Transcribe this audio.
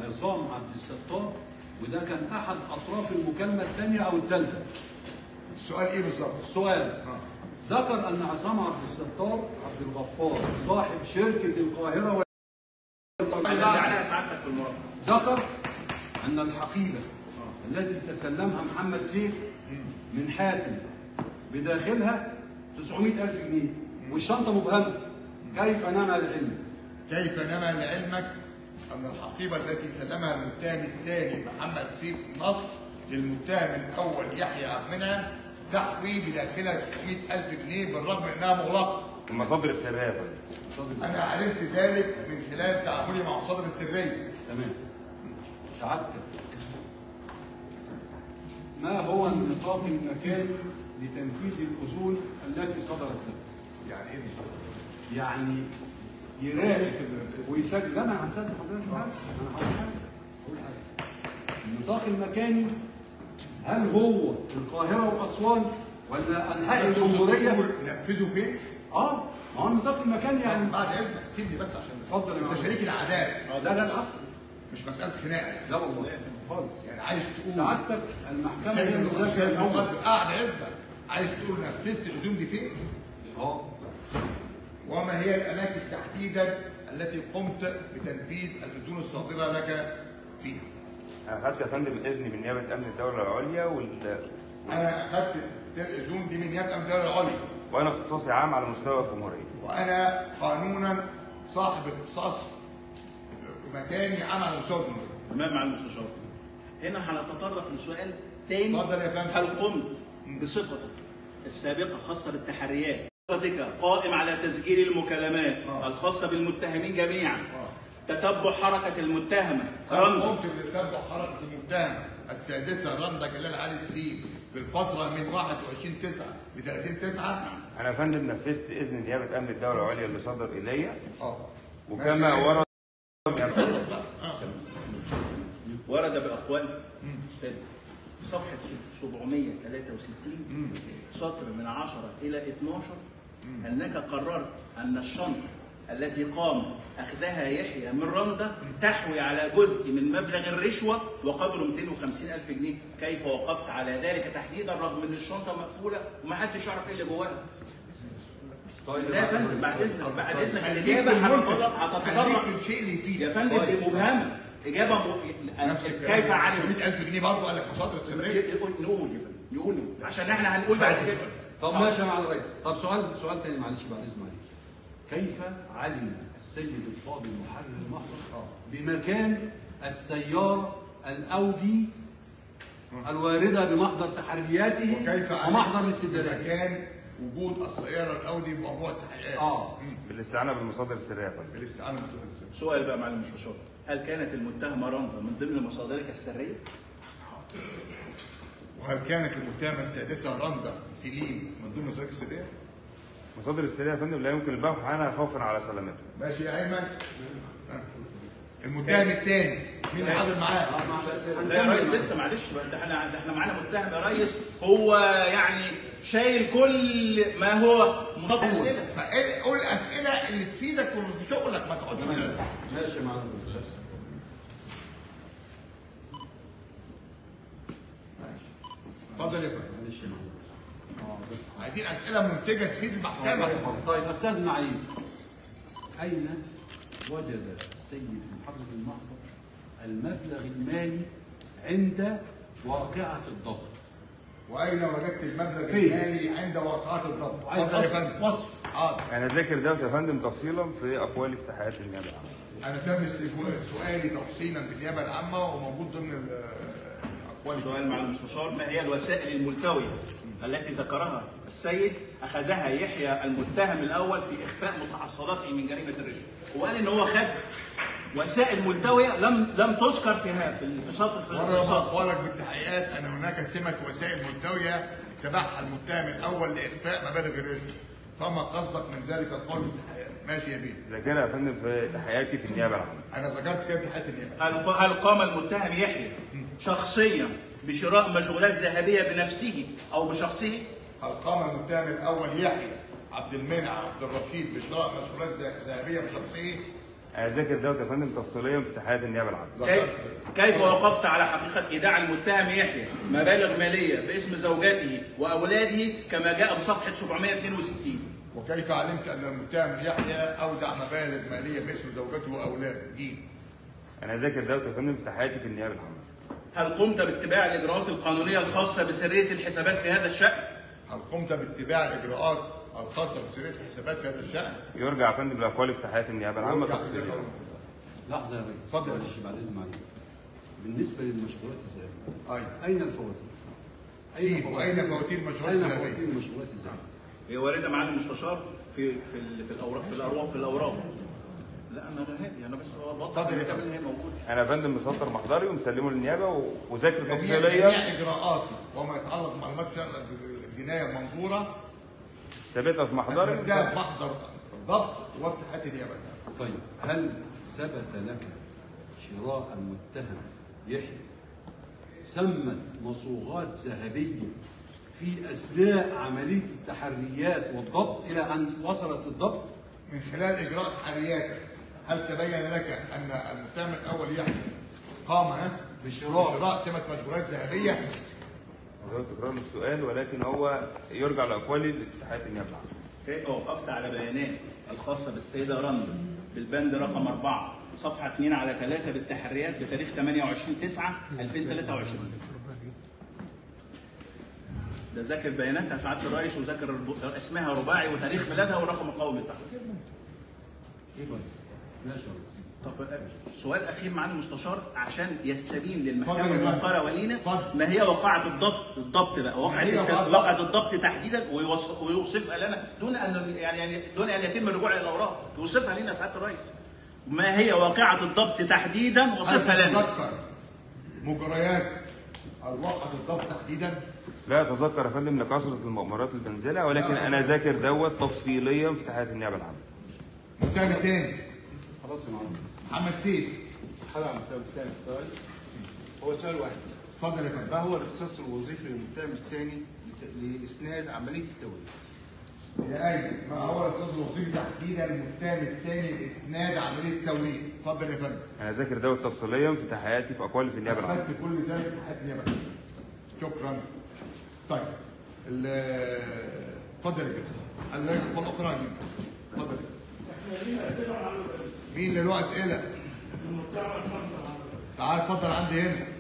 عصام عبد الستار وده كان احد اطراف المكالمه الثانيه او الثالثه السؤال ايه بالظبط؟ السؤال اه ذكر ان عصام عبد الستار عبد الغفار صاحب شركه القاهره اللي عليها سعادتك في المرافقه ذكر ان الحقيبه التي تسلمها محمد سيف من حاتم بداخلها 900 ألف جنيه والشنطة مبهمة كيف نمى العلم؟ كيف نما لعلمك ان الحقيبه التي سلمها المتهم الثاني محمد سيف نصر للمتهم الاول يحيى عبد المنعم تحوي بداخلها 900 الف جنيه بالرغم من انها مغلقه المصادر السريه يا فندم انا علمت ذلك من خلال تعاملي مع المصادر السريه تمام سعادتك ما هو النطاق المكاني لتنفيذ الأذون التي صدرت له؟ يعني ايه دي؟ يعني يراقب ويسجل لا ما انا هستاذن حضرتك في حاجه انا هقول حاجه هقول حاجه النطاق المكاني هل هو القاهره واسوان ولا انحاء الجمهوريه؟ نفذوا فين؟ اه ما هو النطاق المكاني يعني بعد اذنك سيبني بس عشان اتفضل يا انت معلم. شريك العداله لا لا العفو مش مساله خناقه لا والله خالص يعني عايز تقول سعادتك المحكمه سيد هي المدافع سيد الاول المقدم قاعد اذنك عايز تقول نفذت الاذون دي فين؟ اه وما هي الاماكن تحديدا التي قمت بتنفيذ الاذون الصادره لك فيها؟ انا خدت يا فندم اذن من نيابه امن الدوله العليا وال... انا اخذت الاذون دي من نيابه امن الدوله العليا وانا اختصاصي عام على مستوى الجمهوريه وانا قانونا صاحب اختصاص مكاني عام على مستوى الجمهوريه تمام مع المستشار هنا هنتطرق لسؤال تاني اتفضل يا فندم. هل قمت بصفتك السابقه خاصه بالتحريات صفتك قائم على تسجيل المكالمات آه. الخاصه بالمتهمين جميعا آه. تتبع حركه المتهمه هل رندا قمت بتتبع حركه المتهم السادسه رندا جلال علي سليم في الفتره من 21 9 ل 30 9 انا يا فندم نفذت اذن نيابه امن الدوله العليا اللي صدر الي اه وكما ماشي. ورد آه. ورد باقوال السادة في صفحه 763 سطر من 10 الى 12 انك قررت ان الشنطه التي قام اخذها يحيى من رندا تحوي على جزء من مبلغ الرشوه وقدره 250 الف جنيه كيف وقفت على ذلك تحديدا رغم ان الشنطه مقفوله ومحدش يعرف ايه اللي جواها طيب لا يا فندم بعد اذنك بعد اذنك خليك الاجابه في المنتج. هتتطرق خليك هتتطرق في الشيء اللي فيه يا فندم دي مبهمه اجابه م... نفس الكلام. كيف علم 100000 جنيه برضه قال لك مصادر سريه نقول نقول يا فندم نقول عشان احنا هنقول بعد كده طب ماشي يا معالي الرئيس طب سؤال سؤال تاني معلش بعد اذن عليك كيف علم السيد الفاضل محرر المحضر بمكان السياره الاودي الوارده بمحضر تحرياته وكيف ومحضر علم الاستدلالات مكان وجود السياره الاودي بموضوع التحقيقات اه بالاستعانه بالمصادر السريه يا فندم الاستعانه بالمصادر السريه سؤال بقى معلم المستشار هل كانت المتهمه رندا من ضمن مصادرك السريه؟ وهل كانت المتهمه السادسه رندا سليم من ضمن مصادر السريه؟ المصادر السريه يا فندم لا يمكن البحث عنها خوفا على سلامتها ماشي يا ايمن آه. المتهم الثاني مين اللي حاضر معاه؟ لا يا ريس لسه معلش بقى ده احنا ده احنا معانا متهم يا ريس هو يعني شايل كل ما هو مصادر السلة فإيه- قول الاسئله اللي تفيدك في في شغلك ما تقعدش تمام كده. ماشي يا معالي الرئيس اتفضل يا فندم معلش يا معالي الرئيس عايزين اسئله منتجه تفيد المحكمه طيب استاذ معين اين وجد السيد محرر المحضر المبلغ المالي عند واقعه الضبط واين وجدت المبلغ فين؟ المالي عند واقعات الضبط؟ عايز اتفضل يا وصف فندم وصف حاضر انا ذاكر دوت يا فندم تفصيلا في اقوالي في تحقيقات النيابه العامه انا تم استجواب- سؤالي تفصيلا في النيابه العامه وموجود ضمن ال- اقوال سؤال مع المستشار ما هي الوسائل الملتوية التي ذكرها السيد أخذها يحيى المتهم الأول في إخفاء متعصباته من جريمة الرشوة وقال إن هو خد وسائل ملتوية لم لم تذكر فيها في في سطر في ورد السطر اقوالك بالتحقيقات ان هناك سمه وسائل ملتويه اتبعها المتهم الاول لاخفاء مبالغ الرشوه فما قصدك من ذلك القول بالتحقيقات ماشي يا بيه ذاكرها يا فندم في تحقيقاتي في النيابه العامه انا ذكرت كده في حياه النيابه هل هل قام المتهم يحيى شخصيا بشراء مشغولات ذهبية بنفسه أو بشخصه؟ هل قام المتهم الاول يحيى عبد المنعم عبد الرشيد بشراء مشغولات ذ- ذهبيه بشخصه انا ذاكر دوت يا فندم تفصيليا في تحقيقات النيابه العامه كيف, كيف وقفت على حقيقة إيداع المتهم يحيى مبالغ مالية باسم زوجته وأولاده كما جاء بصفحة 762 وكيف علمت ان المتهم يحيى اودع مبالغ ماليه باسم زوجته واولاده؟ دي انا ذاكر دوت يا فندم في تحقيقاتي في النيابه العامه هل قمت باتباع الإجراءات القانونية الخاصة بسرية الحسابات في هذا الشأن؟ هل قمت باتباع الاجراءات الخاصه بسريه الحسابات في هذا الشان؟ يرجع يا فندم لاقوالي في تحقيقات النيابه العامه يرجع تفصيليا إليك. لحظه يا ريس اتفضل. معلش بعد اذن عليك بالنسبه للمشغولات الذهبيه ايوه اين الفواتير؟ كيف واين فواتير مشروع اين الذهبيه؟ فواتير المشغولات الذهبيه؟ هي واردة معالي المستشار في في ال- في الأوراق في الأوراق في الأوراق لا أنا هادي أنا بس بوضح اتفضل يا كمان فندم. هي موجودة انا يا فندم مسطر محضري ومسلمه للنيابه و- وذاكر جميع تفصيليا جميع اجراءاتي وما يتعلق بمعلومات شأن الجنايه المنظوره ثابتها في محضري اسندها بمحضر الضبط واتحاد النيابه طيب هل ثبت لك شراء المتهم يحيى ثمة مصوغات ذهبية في أثناء عملية التحريات والضبط إلى أن وصلت الضبط؟ من خلال اجراء تحرياتك هل تبين لك ان المتهم الاول يحيى قام ها بشراء بشراء سمه مشغولات ذهبيه هو تكرار السؤال ولكن هو يرجع لاقوالي لاتحاد النيابه العامه كيف وقفت على بيانات الخاصة بالسيدة رندا بالبند رقم 4 صفحة 2 على 3 بالتحريات بتاريخ 28 9 2023 ده ذاكر بياناتها سعادة الرئيس وذاكر الب- اسمها رباعي وتاريخ ميلادها والرقم القومي بتاعها ماشي طب سؤال اخير معالي المستشار عشان يستبين اتفضل للمحكمه يا فندم. الموقره ولينا اتفضل. ما هي وقعه الضبط الضبط بقى وقعه ما هي الت- وقعة وقعه الضبط تحديدا ويوصف ويوصفها لنا دون ان يعني يعني دون ان يتم الرجوع الى الاوراق يوصفها لنا سعاده الرئيس ما هي واقعه الضبط تحديدا هل وصفها لنا تتذكر مجريات الواقعة الضبط تحديدا لا اتذكر يا فندم لكثره المؤامرات اللي بنزلها ولكن انا ذاكر دوت تفصيليا في تحقيقات النيابه العامه متهم تاني خلاص يا معلم محمد سيف حاجة عن المتهم الثاني الرئيس هو سؤال واحد بس اتفضل يا فندم ما هو الاختصاص الوظيفي للمتهم الثاني لت- لاسناد عمليه التوريث؟ يا ايمن ما هو الاستاذ الوظيفي تحديدا المتهم الثاني لاسناد عمليه التوريث اتفضل يا فندم انا ذاكر دوت تفصيليا في تحقيقاتي في اقوالي في النيابه العامه اثبت كل ذلك تحت نيابه شكرا طيب ال- اتفضل يا جدع اللي الاخرى يا جدع اتفضل مين اللي له اسئله؟ تعال اتفضل عندي هنا